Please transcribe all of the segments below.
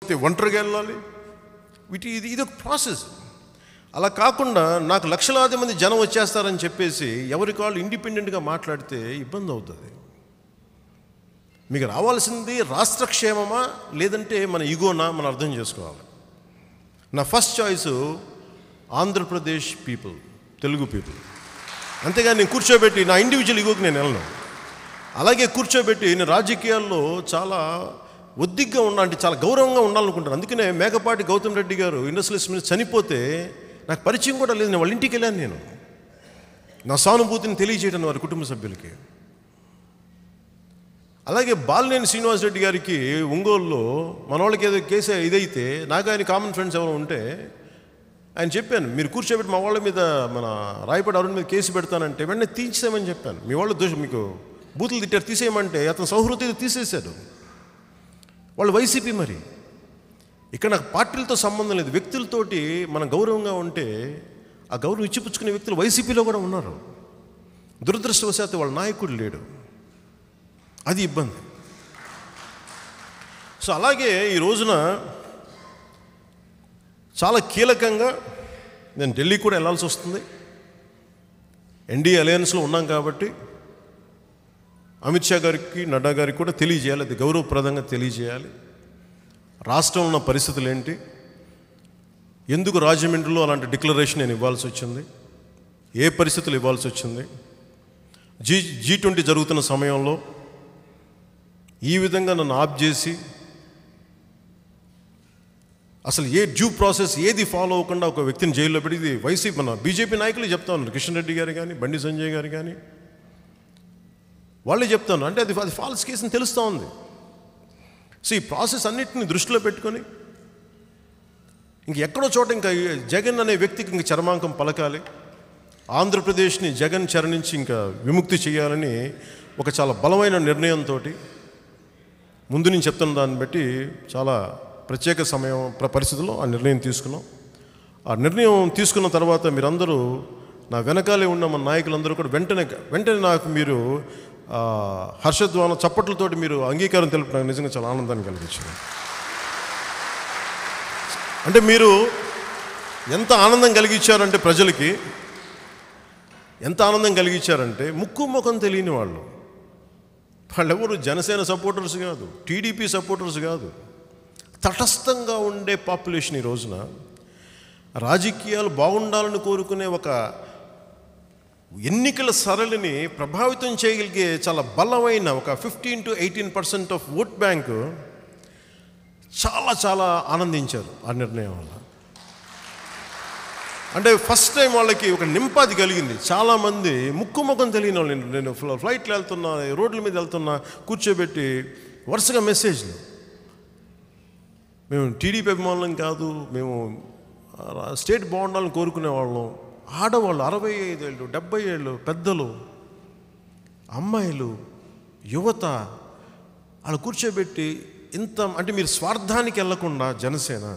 ఒంటరిగా వెళ్ళాలి వీటి ఇది ఇది ఒక ప్రాసెస్ అలా కాకుండా నాకు లక్షలాది మంది జనం వచ్చేస్తారని చెప్పేసి ఎవరికి వాళ్ళు ఇండిపెండెంట్గా మాట్లాడితే ఇబ్బంది అవుతుంది మీకు రావాల్సింది రాష్ట్ర క్షేమమా లేదంటే మన ఈగోనా మనం అర్థం చేసుకోవాలి నా first choice Andhra Pradesh people Telugu people అంతేగాని నేను కూర్చోబెట్టి నా ఇండివిజువల్ ఈగోకి నేను వెళ్ళను అలాగే కూర్చోబెట్టి నేను రాజకీయాల్లో చాలా ఒద్దిగ్గా ఉన్నా అంటే చాలా గౌరవంగా ఉండాలనుకుంటాను అందుకనే మేకపాటి గౌతమ్ రెడ్డి గారు ఇండస్ట్రియలిస్ట్ మీద చనిపోతే నాకు పరిచయం కూడా లేదు నేను వాళ్ళ ఇంటికి వెళ్ళాను నేను నా సానుభూతిని తెలియజేయడం వారి కుటుంబ సభ్యులకి అలాగే బాలినేని శ్రీనివాసరెడ్డి గారికి ఒంగోలులో మన వాళ్ళకి ఏదో కేసు ఇదైతే నాకు ఆయన కామన్ ఫ్రెండ్స్ ఎవరు ఉంటే ఆయన చెప్పాను మీరు కూర్చోబెట్టి మా వాళ్ళ మీద మన రాయపడి అరుణ్ మీద కేసు పెడతానంటే వెంటనే తీసేయమని చెప్పాను మీ వాళ్ళు దోషం మీకు బూతులు తిట్టారు తీసేయమంటే అతను సౌహృదయ తీసేశాడు వాళ్ళు వైసీపీ మరి ఇక్కడ నాకు పార్టీలతో సంబంధం లేదు వ్యక్తులతోటి మనం గౌరవంగా ఉంటే ఆ గౌరవం ఇచ్చిపుచ్చుకునే వ్యక్తులు వైసీపీలో కూడా ఉన్నారు దురదృష్టవశాత్తు వాళ్ళ నాయకుడు లేడు అది ఇబ్బంది సో అలాగే ఈ రోజున చాలా కీలకంగా నేను ఢిల్లీ కూడా వెళ్ళాల్సి వస్తుంది ఎన్డీఏ అలయన్స్లో ఉన్నాం కాబట్టి అమిత్ షా గారికి నడ్డా గారికి కూడా తెలియజేయాలి అది గౌరవప్రదంగా తెలియజేయాలి రాష్ట్రంలో ఉన్న పరిస్థితులు ఏంటి ఎందుకు రాజమండ్రిలో అలాంటి డిక్లరేషన్ నేను ఇవ్వాల్సి వచ్చింది ఏ పరిస్థితులు ఇవ్వాల్సి వచ్చింది జీ జీ ట్వంటీ జరుగుతున్న సమయంలో ఈ విధంగా నన్ను ఆప్ చేసి అసలు ఏ డ్యూ ప్రాసెస్ ఏది ఫాలో అవ్వకుండా ఒక వ్యక్తిని జైల్లో పెట్టి ఇది వైసీపీ మన బీజేపీ నాయకులు చెప్తా ఉన్నారు కిషన్ రెడ్డి గారు కానీ బండి సంజయ్ గారు కానీ వాళ్ళే చెప్తాను అంటే అది అది ఫాల్స్ కేసు అని తెలుస్తూ ఉంది సో ఈ ప్రాసెస్ అన్నిటిని దృష్టిలో పెట్టుకొని ఇంక ఎక్కడో చోట ఇంకా ఈ జగన్ అనే వ్యక్తికి ఇంక చర్మాంకం పలకాలి ఆంధ్రప్రదేశ్ని జగన్ చరణించి ఇంకా విముక్తి చేయాలని ఒక చాలా బలమైన నిర్ణయంతో ముందు నేను చెప్తున్న దాన్ని బట్టి చాలా ప్రత్యేక సమయం ప్ర- పరిస్థితుల్లో ఆ నిర్ణయం తీసుకున్నాం ఆ నిర్ణయం తీసుకున్న తర్వాత మీరందరూ నా వెనకాలే ఉన్న మన నాయకులందరూ కూడా వెంటనే వెంటనే నాకు మీరు ఆ, హర్షధ్వాన చప్పట్లతోటి మీరు అంగీకారం తెలుపడానికి నిజంగా చాలా ఆనందాన్ని కలిగించింది అంటే మీరు ఎంత ఆనందం కలిగించారంటే ప్రజలకి ఎంత ఆనందం కలిగించారంటే ముక్కు ముఖం తెలియని వాళ్ళు వాళ్ళెవరు జనసేన సపోర్టర్స్ కాదు టీడీపీ సపోర్టర్స్ కాదు తటస్థంగా ఉండే పాపులేషన్ ఈ రోజున రాజకీయాలు బాగుండాలని కోరుకునే ఒక ఎన్నికల సరళిని ప్రభావితం చేయగలిగే చాలా బలమైన ఒక fifteen to eighteen percent of vote bank చాలా చాలా ఆనందించారు ఆ నిర్ణయం వల్ల అంటే ఫస్ట్ టైం వాళ్ళకి ఒక నింపాది కలిగింది చాలామంది ముక్కు ముఖం తెలియని వాళ్ళు నేను- నేను ఫ్ల- ఫ్లైట్లో వెళ్తున్నా రోడ్ల మీద వెళ్తున్నా కూర్చోబెట్టి వరుసగా మెసేజ్లు మేము టీడీపీ అభిమానులం కాదు మేము ఆ, స్టేట్ బాగుండాలని కోరుకునే వాళ్ళం ఆడవాళ్ళు అరవై ఐదేళ్ళు డెబ్బై ఏళ్ళు పెద్దలు అమ్మాయిలు యువత వాళ్ళు కూర్చోబెట్టి ఇంత అంటే మీరు స్వార్థానికి వెళ్లకుండా జనసేన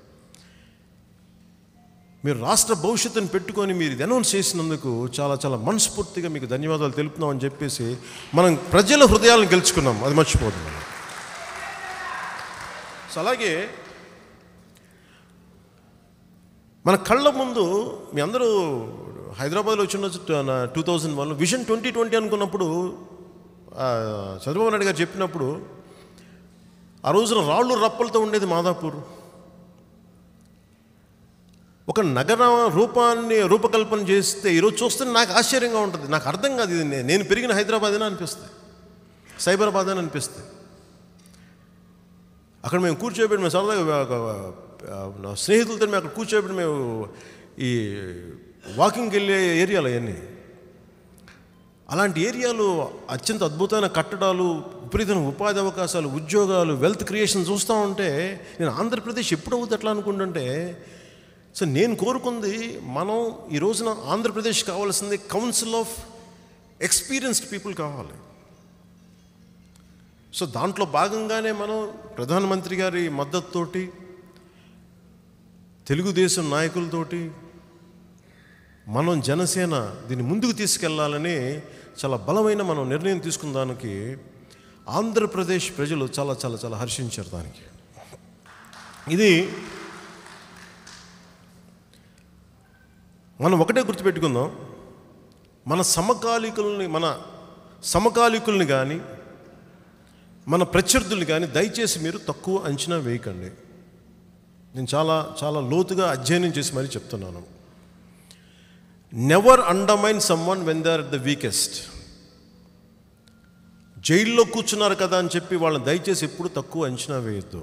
మీరు రాష్ట్ర భవిష్యత్తుని పెట్టుకొని మీరు ఇది అనౌన్స్ చేసినందుకు చాలా చాలా మనస్ఫూర్తిగా మీకు ధన్యవాదాలు తెలుపుతున్నామని చెప్పేసి మనం ప్రజల హృదయాలను గెలుచుకున్నాం అది మర్చిపోదు మనం సో అలాగే మన కళ్ళ ముందు మీ అందరూ హైదరాబాద్లో వచ్చిన two thousand one vision twenty twenty అనుకున్నప్పుడు ఆ, చంద్రబాబు నాయుడు గారు చెప్పినప్పుడు ఆ రోజున రాళ్ళు రప్పలతో ఉండేది మాదాపూర్ ఒక నగర రూపాన్ని రూపకల్పన చేస్తే ఈరోజు చూస్తే నాకు ఆశ్చర్యంగా ఉంటుంది నాకు అర్థం కాదు ఇది నే- నేను పెరిగిన హైదరాబాద్ అని అనిపిస్తుంది సైబరాబాద్ అని అనిపిస్తుంది అక్కడ మేము కూర్చోబెట్టి మేము సరదాగా ఒక, ఆ, నా స్నేహితులతో మేము అక్కడ కూర్చోబెట్టి మేము ఈ వాకింగ్కి వెళ్ళే ఏరియాలు అవన్నీ అలాంటి ఏరియాలు అత్యంత అద్భుతమైన కట్టడాలు విపరీతమైన ఉపాధి అవకాశాలు ఉద్యోగాలు వెల్త్ క్రియేషన్ చూస్తూ ఉంటే నేను ఆంధ్రప్రదేశ్ ఎప్పుడు అవుతుంది ఎట్లా అనుకుంటుంటే సో నేను కోరుకుంది మనం ఈ రోజున ఆంధ్రప్రదేశ్ కావాల్సింది కౌన్సిల్ ఆఫ్ ఎక్స్పీరియన్స్డ్ పీపుల్ కావాలి సో దాంట్లో భాగంగానే మనం ప్రధానమంత్రి గారి మద్దతుతోటి తెలుగుదేశం నాయకులతోటి మనం జనసేన దీన్ని ముందుకు తీసుకెళ్లాలని చాలా బలమైన మనం నిర్ణయం తీసుకున్న దానికి ఆంధ్రప్రదేశ్ ప్రజలు చాలా చాలా చాలా హర్షించారు దానికి ఇది మనం ఒకటే గుర్తుపెట్టుకుందాం మన సమకాలీకుల్ని మన సమకాలీకుల్ని కానీ మన ప్రత్యర్థుల్ని కానీ దయచేసి మీరు తక్కువ అంచనా వేయకండి నేను చాలా చాలా లోతుగా అధ్యయనం చేసి మరీ చెప్తున్నాను never undermine someone when they are the weakest జైల్లో కూర్చున్నారు కదా అని చెప్పి వాళ్ళని దయచేసి ఎప్పుడు తక్కువ అంచనా వేయొద్దు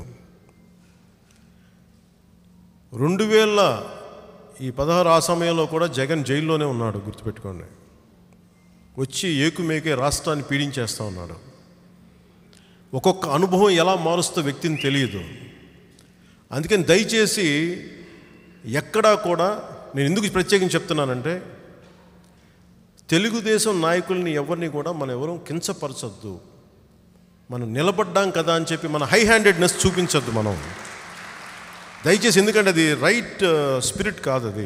రెండు వేల ఈ పదహారు ఆ సమయంలో కూడా జగన్ జైల్లోనే ఉన్నాడు గుర్తుపెట్టుకోండి వచ్చి ఏకుమేకే రాష్ట్రాన్ని పీడించేస్తూ ఉన్నాడు ఒక్కొక్క అనుభవం ఎలా మారుస్తో వ్యక్తిని తెలియదు అందుకని దయచేసి ఎక్కడా కూడా నేను ఎందుకు ప్రత్యేకించి చెప్తున్నానంటే తెలుగుదేశం నాయకుల్ని ఎవరిని కూడా మనం ఎవరూ కించపరచొద్దు మనం నిలబడ్డాం కదా అని చెప్పి మన హై హ్యాండెడ్నెస్ చూపించొద్దు మనం దయచేసి ఎందుకంటే అది రైట్ స్పిరిట్ కాదు అది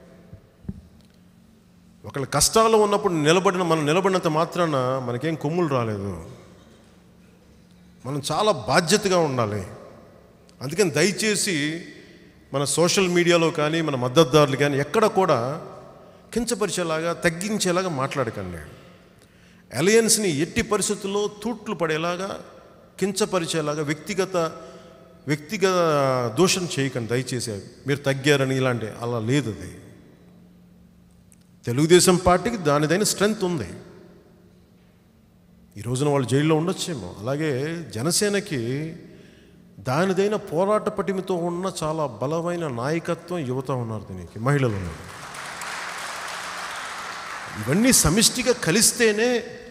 ఒకళ్ళ కష్టాల్లో ఉన్నప్పుడు నిలబడిన మనం నిలబడినంత మాత్రాన మనకేం కొమ్ములు రాలేదు మనం చాలా బాధ్యతగా ఉండాలి అందుకని దయచేసి మన సోషల్ మీడియాలో కానీ మన మద్దతుదారులు కానీ ఎక్కడ కూడా కించపరిచేలాగా తగ్గించేలాగా మాట్లాడకండి అలయన్స్ని ఎట్టి పరిస్థితుల్లో తూట్లు పడేలాగా కించపరిచేలాగా వ్యక్తిగత వ్యక్తిగత దోషం చేయకండి దయచేసి మీరు తగ్గారని ఇలాంటి అలా లేదు అది తెలుగుదేశం పార్టీకి దానిదైన స్ట్రెంగ్త్ ఉంది ఈ రోజున వాళ్ళు జైల్లో ఉండొచ్చేమో అలాగే జనసేనకి దానిదైన పోరాట పటిమతో ఉన్న చాలా బలమైన నాయకత్వం యువత ఉన్నారు దీనికి మహిళలు ఉన్నారు ఇవన్నీ సమిష్టిగా కలిస్తేనే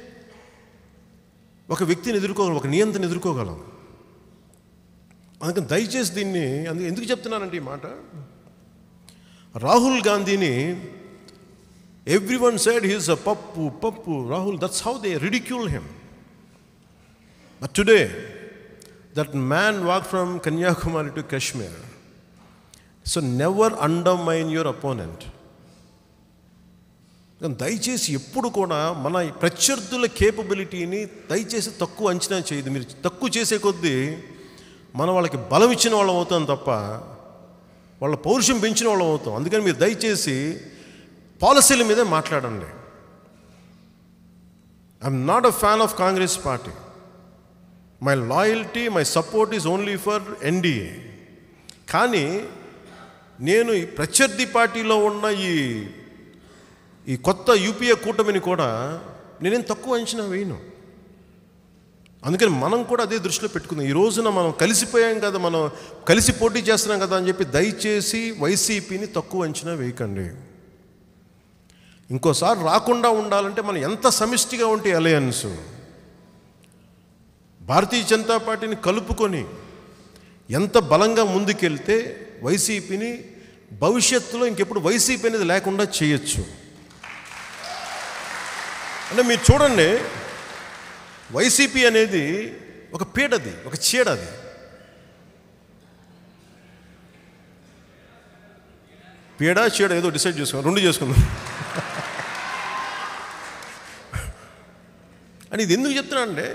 ఒక వ్యక్తిని ఎదుర్కోగలం ఒక నియంత్రణ ఎదుర్కోగలం అందుకని దయచేసి దీన్ని అందుకు ఎందుకు చెప్తున్నానంటే ఈ మాట రాహుల్ గాంధీని everyone said he's a pappu pappu Rahul that's how they ridicule him but today that man walk from Kanyakumari to Kashmir so never undermine your opponent దయచేసి ఎప్పుడు కూడా మన ప్రత్యర్థుల కేపబిలిటీని దయచేసి తక్కువ అంచనా చేయదు మీరు తక్కువ చేసే కొద్దీ మనం వాళ్ళకి బలం ఇచ్చిన వాళ్ళం అవుతాం తప్ప వాళ్ళ పౌరుషం పెంచిన వాళ్ళం అవుతాం అందుకని మీరు దయచేసి పాలసీల మీదే మాట్లాడండి I'm not a fan of Congress party my loyalty my support is only for NDA కానీ నేను ఈ ప్రత్యర్థి పార్టీలో ఉన్న ఈ ఈ కొత్త యూపీఏ కూటమిని కూడా నేనేం తక్కువ అంచనా వేయను అందుకని మనం కూడా అదే దృష్టిలో పెట్టుకుందాం ఈ రోజున మనం కలిసిపోయాం కదా మనం కలిసి పోటీ చేస్తున్నాం కదా అని చెప్పి దయచేసి వైసీపీని తక్కువ అంచనా వేయకండి ఇంకోసారి రాకుండా ఉండాలంటే మనం ఎంత సమిష్టిగా ఉంటే అలయన్స్ భారతీయ జనతా పార్టీని కలుపుకొని ఎంత బలంగా ముందుకెళ్తే వైసీపీని భవిష్యత్తులో ఇంకెప్పుడు వైసీపీ అనేది లేకుండా చేయొచ్చు అంటే మీరు చూడండి వైసీపీ అనేది ఒక పీడది ఒక చీడది పీడ చీడ ఏదో డిసైడ్ చేసుకుందాం రెండు చేసుకుందాం అని ఇది ఎందుకు చెప్తున్నానంటే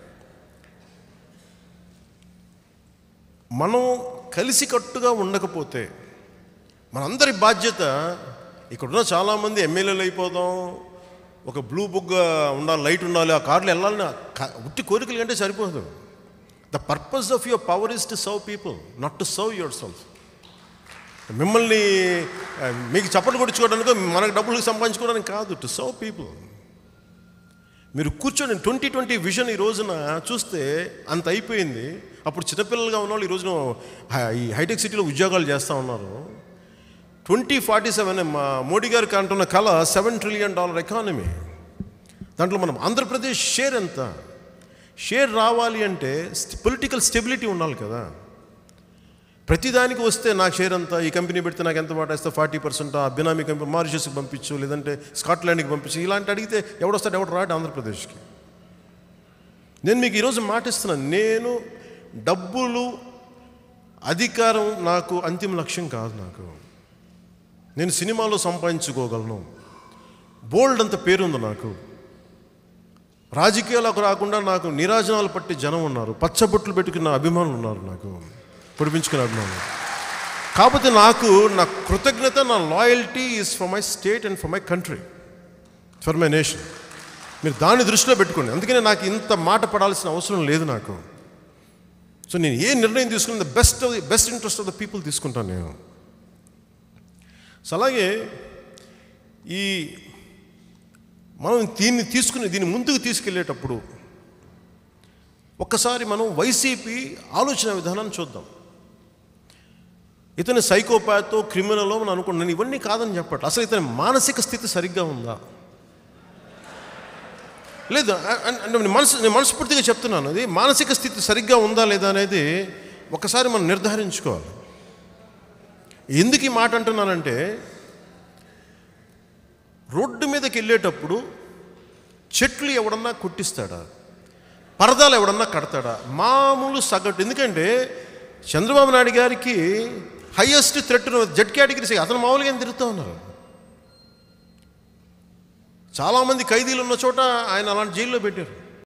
మనం కలిసికట్టుగా ఉండకపోతే మనందరి బాధ్యత ఇక్కడున్న చాలామంది ఎమ్మెల్యేలు అయిపోదాం ఒక బ్లూ బుక్ ఉండాలి లైట్ ఉండాలి ఆ కార్లు వెళ్ళాలని క- ఉట్టి కోరికలు కంటే సరిపోదు the purpose of your power is to serve people not to serve yourself మిమ్మల్ని ఆ, మీకు చప్పట్లు కొట్టించుకోవడానికి మనకు డబ్బులు సంపాదించుకోవడానికి కాదు టు సర్వ్ పీపుల్ మీరు కూర్చొని ట్వంటీ ట్వంటీ విజన్ ఈ రోజున చూస్తే అంత అయిపోయింది అప్పుడు చిన్నపిల్లలుగా ఉన్నవాళ్ళు ఈ రోజున హై- ఈ హైటెక్ సిటీలో ఉద్యోగాలు చేస్తూ ఉన్నారు ట్వంటీ ఫార్టీ సెవెన్ మా మోడీ గారికి అంటున్న కళ సెవెన్ ట్రిలియన్ డాలర్ ఎకానమీ దాంట్లో మనం ఆంధ్రప్రదేశ్ షేర్ ఎంత షేర్ రావాలి అంటే పొలిటికల్ స్టెబిలిటీ ఉండాలి కదా ప్రతిదానికి వస్తే నాకు షేర్ అంతా ఈ కంపెనీ పెడితే నాకు ఎంత మాట ఇస్తే ఫార్టీ పర్సెంట్ ఆ బినామీ కంపెనీ మారిషస్కి పంపించు లేదంటే స్కాట్లాండ్కి పంపించు ఇలాంటి అడిగితే ఎవడొస్తాడు ఎవడు రాడు ఆంధ్రప్రదేశ్కి నేను మీకు ఈరోజు మాట ఇస్తున్నాను నేను డబ్బులు అధికారం నాకు అంతిమ లక్ష్యం కాదు నాకు నేను సినిమాలో సంపాదించుకోగలను బోల్డ్ అంత పేరుంది నాకు రాజకీయాలకు రాకుండా నాకు నిరాజనాలు పట్టి జనం ఉన్నారు పచ్చబొట్లు పెట్టుకున్న అభిమానులు ఉన్నారు నాకు పొడిపించుకుని అభిమానం కాకపోతే నాకు నా కృతజ్ఞత నా loyalty is for my state and for my country for my nation మీరు దాన్ని దృష్టిలో పెట్టుకోండి అందుకనే నాకు ఇంత మాట పడాల్సిన అవసరం లేదు నాకు సో నేను ఏ నిర్ణయం తీసుకున్న the best of the best interest of the people తీసుకుంటాను నేను సో అలాగే ఈ మనం దీన్ని తీసుకుని దీన్ని ముందుకు తీసుకెళ్ళేటప్పుడు ఒక్కసారి మనం వైసీపీ ఆలోచన విధానాన్ని చూద్దాం ఇతని సైకోపాతో క్రిమినలో మనం అనుకుంటున్నాను నేను ఇవన్నీ కాదని చెప్పట్లేదు అసలు ఇతని మానసిక స్థితి సరిగ్గా ఉందా లేదు అ- అ- అంటే నేను మనసు నేను మనస్ఫూర్తిగా చెప్తున్నాను అది మానసిక స్థితి సరిగ్గా ఉందా లేదా అనేది ఒకసారి మనం నిర్ధారించుకోవాలి ఎందుకు ఈ మాట అంటున్నానంటే రోడ్డు మీదకి వెళ్ళేటప్పుడు చెట్లు ఎవడన్నా కొట్టిస్తాడా పరదాలు ఎవడన్నా కడతాడా మామూలు సగటు ఎందుకంటే చంద్రబాబు నాయుడు గారికి హయ్యెస్ట్ థ్రెట్ జెడ్ కేటగిరీస్ అతను మామూలుగా ఏం తిరుగుతూ ఉన్నారు చాలామంది ఖైదీలు ఉన్న చోట ఆయన అలాంటి జైల్లో పెట్టారు